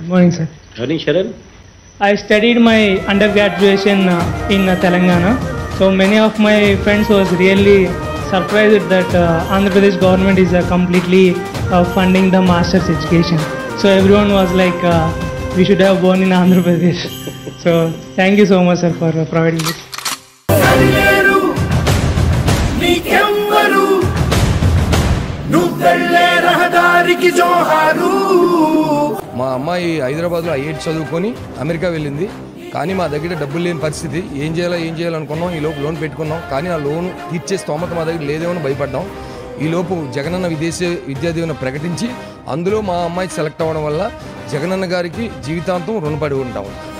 Good morning, sir. Morning, Sharan. I studied my undergraduation uh, in uh, Telangana. So many of my friends was really surprised that uh, Andhra Pradesh government is uh, completely uh, funding the master's education. So everyone was like, uh, we should have born in Andhra Pradesh. so thank you so much, sir, for uh, providing this. లేరు నీకెవ్వరు నువ్వెళ్ళే రహదారికి జోహారు మా అమ్మాయి హైదరాబాద్లో IIT చదువుకొని America వెళ్ళింది కానీ మా దగ్గర డబ్బులు లేని పరిస్థితి ఏం చేయాలో ఏం చేయాలనుకున్నాం ఈ లోపు లోన్ పెట్టుకున్నాం కానీ ఆ లోన్ తీర్చే స్తోమత మా దగ్గర లేదేమో అని భయపడ్డాం ఈ లోపు జగనన్న విదేశీ విద్యా దీవెన ప్రకటించి అందులో మా అమ్మాయి సెలెక్ట్ అవ్వడం వల్ల జగనన్న గారికి జీవితాంతం రుణపడి ఉంటాం